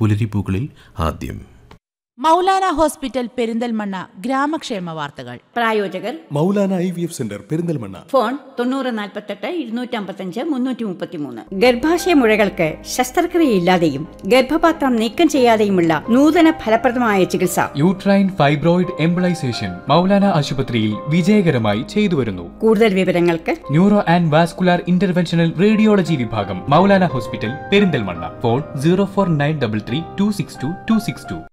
പുലരിപ്പൂക്കളിൽ ആദ്യം മൗലാന ഹോസ്പിറ്റൽ പെരിന്തൽമണ്ണ ഗ്രാമക്ഷേമ വാർത്തകൾ പ്രായോജകർ Maulana I V F centre Perinthalmanna phone തൊണ്ണൂറ് നാൽപ്പത്തെട്ട് ഇരുന്നൂറ്റമ്പത്തഞ്ച് മുന്നൂറ്റി മുപ്പത്തിമൂന്ന് ഗർഭാശയ മുഴകൾക്ക് ശസ്ത്രക്രിയയില്ലാതെയും ഗർഭപാത്രം നീക്കം ചെയ്യാതെയുമുള്ള നൂതന ഫലപ്രദമായ ചികിത്സ യൂട്രൈൻ ഫൈബ്രോയിഡ് എംബിളൈസേഷൻ മൗലാന ആശുപത്രിയിൽ വിജയകരമായി ചെയ്തുവരുന്നു കൂടുതൽ വിവരങ്ങൾക്ക് neuro and vascular interventional radiology വിഭാഗം Maulana hospital Perinthalmanna phone zero four nine double three two six two two six two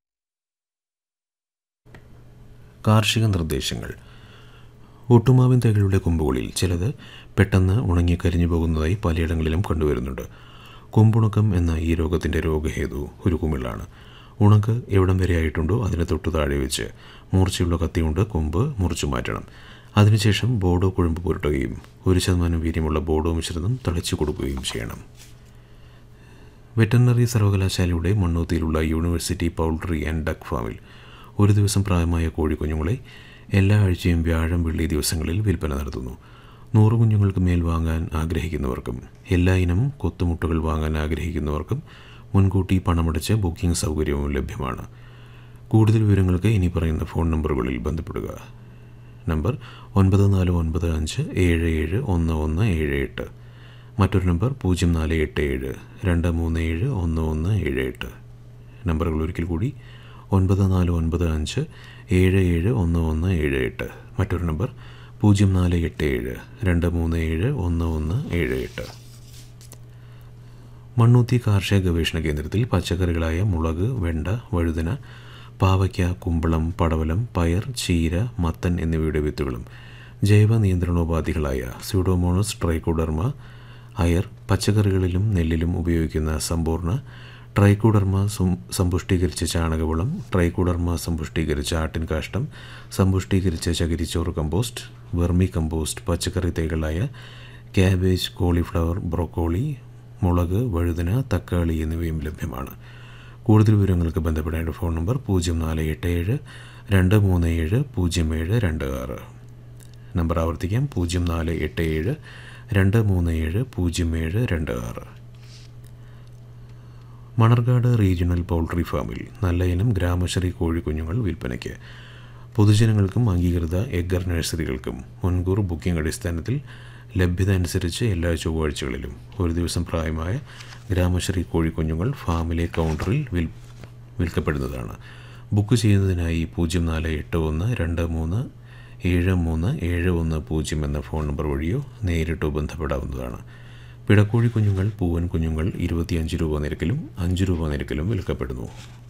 കാർഷിക നിർദ്ദേശങ്ങൾ ഒട്ടുമാവിൻ തൈകളുടെ കൊമ്പുകളിൽ ചിലത് പെട്ടെന്ന് ഉണങ്ങി കരിഞ്ഞു പോകുന്നതായി പലയിടങ്ങളിലും കണ്ടുവരുന്നുണ്ട് കൊമ്പുണക്കം എന്ന ഈ രോഗത്തിൻ്റെ രോഗഹേതു ഒരു കുമിളാണ് ഉണക്ക് എവിടം വരെ ആയിട്ടുണ്ടോ അതിന് തൊട്ടു താഴെ വെച്ച് മൂർച്ചയുള്ള കത്തി കൊണ്ട് കൊമ്പ് മുറിച്ചു മാറ്റണം അതിനുശേഷം ബോഡോ കുഴമ്പ് പുരട്ടുകയും ഒരു ശതമാനം വീര്യമുള്ള ബോഡോ മിശ്രിതം തളിച്ചു കൊടുക്കുകയും ചെയ്യണം വെറ്ററിനറി സർവകലാശാലയുടെ മണ്ണൂത്തിയിലുള്ള യൂണിവേഴ്സിറ്റി പൗൾട്രി ആൻഡ് ഡക്ക് ഫാമിൽ ഒരു ദിവസം പ്രായമായ കോഴിക്കുഞ്ഞുങ്ങളെ എല്ലാ ആഴ്ചയും വ്യാഴം വെള്ളി ദിവസങ്ങളിൽ വിൽപ്പന നടത്തുന്നു നൂറ് കുഞ്ഞുങ്ങൾക്ക് മേൽ വാങ്ങാൻ ആഗ്രഹിക്കുന്നവർക്കും എല്ലാ ഇനം കൊത്തുമുട്ടകൾ വാങ്ങാൻ ആഗ്രഹിക്കുന്നവർക്കും മുൻകൂട്ടി പണമടച്ച് ബുക്കിംഗ് സൗകര്യവും ലഭ്യമാണ് കൂടുതൽ വിവരങ്ങൾക്ക് ഇനി പറയുന്ന ഫോൺ നമ്പറുകളിൽ ബന്ധപ്പെടുക നമ്പർ ഒൻപത് നാല് ഒൻപത് അഞ്ച് ഏഴ് ഏഴ് ഒന്ന് ഒന്ന് ഏഴ് എട്ട് മറ്റൊരു നമ്പർ പൂജ്യം നാല് എട്ട് ഏഴ് രണ്ട് മൂന്ന് ഏഴ് ഒന്ന് ഒന്ന് ഏഴ് എട്ട് നമ്പറുകൾ ഒരിക്കൽ കൂടി ഒൻപത് നാല് ഒൻപത് അഞ്ച് ഏഴ് ഏഴ് ഒന്ന് ഒന്ന് ഏഴ് എട്ട് മറ്റൊരു നമ്പർ പൂജ്യം നാല് എട്ട് ഏഴ് രണ്ട് മൂന്ന് ഏഴ് ഒന്ന് ഒന്ന് ഏഴ് എട്ട് മണ്ണൂത്തി കാർഷിക ഗവേഷണ കേന്ദ്രത്തിൽ പച്ചക്കറികളായ മുളക് വെണ്ട വഴുതന പാവയ്ക്ക കുമ്പളം പടവലം പയർ ചീര മത്തൻ എന്നിവയുടെ വിത്തുകളും ജൈവ നിയന്ത്രണോപാധികളായ സ്യൂഡോമോണസ് ട്രൈക്കോഡർമ അയർ പച്ചക്കറികളിലും നെല്ലിലും ഉപയോഗിക്കുന്ന സമ്പൂർണ്ണ ട്രൈക്കോഡർമ സമ്പുഷ്ടീകരിച്ച ചാണകവളം ട്രൈക്കോഡർമ സമ്പുഷ്ടീകരിച്ച ആട്ടിൻ കാഷ്ടം സമ്പുഷ്ടീകരിച്ച ചകിരിച്ചോറ് കമ്പോസ്റ്റ് വെർമി കമ്പോസ്റ്റ് പച്ചക്കറി തൈകളായ ക്യാബേജ് കോളിഫ്ലവർ ബ്രോക്കോളി മുളക് വഴുതന തക്കാളി എന്നിവയും ലഭ്യമാണ് കൂടുതൽ വിവരങ്ങൾക്ക് ബന്ധപ്പെടേണ്ട ഫോൺ നമ്പർ പൂജ്യം നാല് എട്ട് ഏഴ് രണ്ട് മൂന്ന് ഏഴ് പൂജ്യം ഏഴ് രണ്ട് ആറ് നമ്പർ ആവർത്തിക്കാം പൂജ്യം നാല് എട്ട് ഏഴ് രണ്ട് മൂന്ന് ഏഴ് പൂജ്യം ഏഴ് രണ്ട് ആറ് മണർകാട് റീജിയണൽ പൗൾട്രി ഫാമിൽ നല്ല ഇനം ഗ്രാമശ്രീ കോഴിക്കുഞ്ഞുങ്ങൾ വിൽപ്പനയ്ക്ക് പൊതുജനങ്ങൾക്കും അംഗീകൃത എഗ്ഗർ നഴ്സറികൾക്കും മുൻകൂർ ബുക്കിംഗ് അടിസ്ഥാനത്തിൽ ലഭ്യത അനുസരിച്ച് എല്ലാ ചൊവ്വാഴ്ചകളിലും ഒരു ദിവസം പ്രായമായ ഗ്രാമശ്രീ കോഴിക്കുഞ്ഞുങ്ങൾ ഫാമിലെ കൗണ്ടറിൽ വിൽ വിൽക്കപ്പെടുന്നതാണ് ബുക്ക് ചെയ്യുന്നതിനായി പൂജ്യം നാല് എട്ട് ഒന്ന് രണ്ട് മൂന്ന് ഏഴ് മൂന്ന് ഏഴ് ഒന്ന് പൂജ്യം എന്ന ഫോൺ നമ്പർ വഴിയോ നേരിട്ടോ ബന്ധപ്പെടാവുന്നതാണ് പിടക്കോഴി കുഞ്ഞുങ്ങൾ പൂവൻ കുഞ്ഞുങ്ങൾ ഇരുപത്തിയഞ്ച് രൂപ നിരക്കിലും അഞ്ച് രൂപ നിരക്കിലും വിൽക്കപ്പെടുന്നു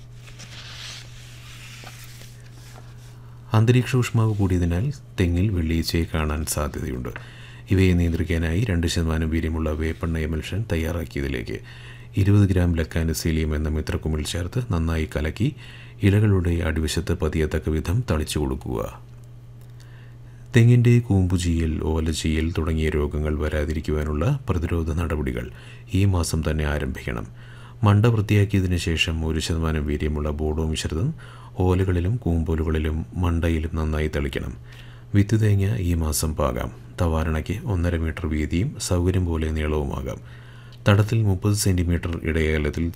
അന്തരീക്ഷ ഊഷ്മാവ് കൂടിയതിനാൽ തെങ്ങിൽ വെള്ളിയച്ചയെ കാണാൻ സാധ്യതയുണ്ട് ഇവയെ നിയന്ത്രിക്കാനായി രണ്ട് ശതമാനം വീര്യമുള്ള വേപ്പെണ്ണ എമൽഷൻ തയ്യാറാക്കിയതിലേക്ക് ഇരുപത് ഗ്രാം ലക്കാനസീലിയം എന്ന മിത്രക്കുമിൾ ചേർത്ത് നന്നായി കലക്കി ഇലകളുടെ അടിവശത്ത് പതിയത്തക്ക വിധം തളിച്ചു കൊടുക്കുക തെങ്ങിൻ്റെ കൂമ്പുചീയൽ ഓലചീയൽ തുടങ്ങിയ രോഗങ്ങൾ വരാതിരിക്കുവാനുള്ള പ്രതിരോധ നടപടികൾ ഈ മാസം തന്നെ ആരംഭിക്കണം മണ്ട വൃത്തിയാക്കിയതിന് ശേഷം ഒരു ശതമാനം വീര്യമുള്ള ബോഡോ മിശ്രിതം ഓലകളിലും കൂമ്പോലുകളിലും മണ്ടയിലും നന്നായി തളിക്കണം വിത്ത് തേങ്ങ ഈ മാസം പാകാം തവാരണയ്ക്ക് ഒന്നര മീറ്റർ വീതിയും സൗകര്യം പോലെ നീളവുമാകാം തടത്തിൽ മുപ്പത് സെൻറ്റിമീറ്റർ ഇടയകലത്തിൽ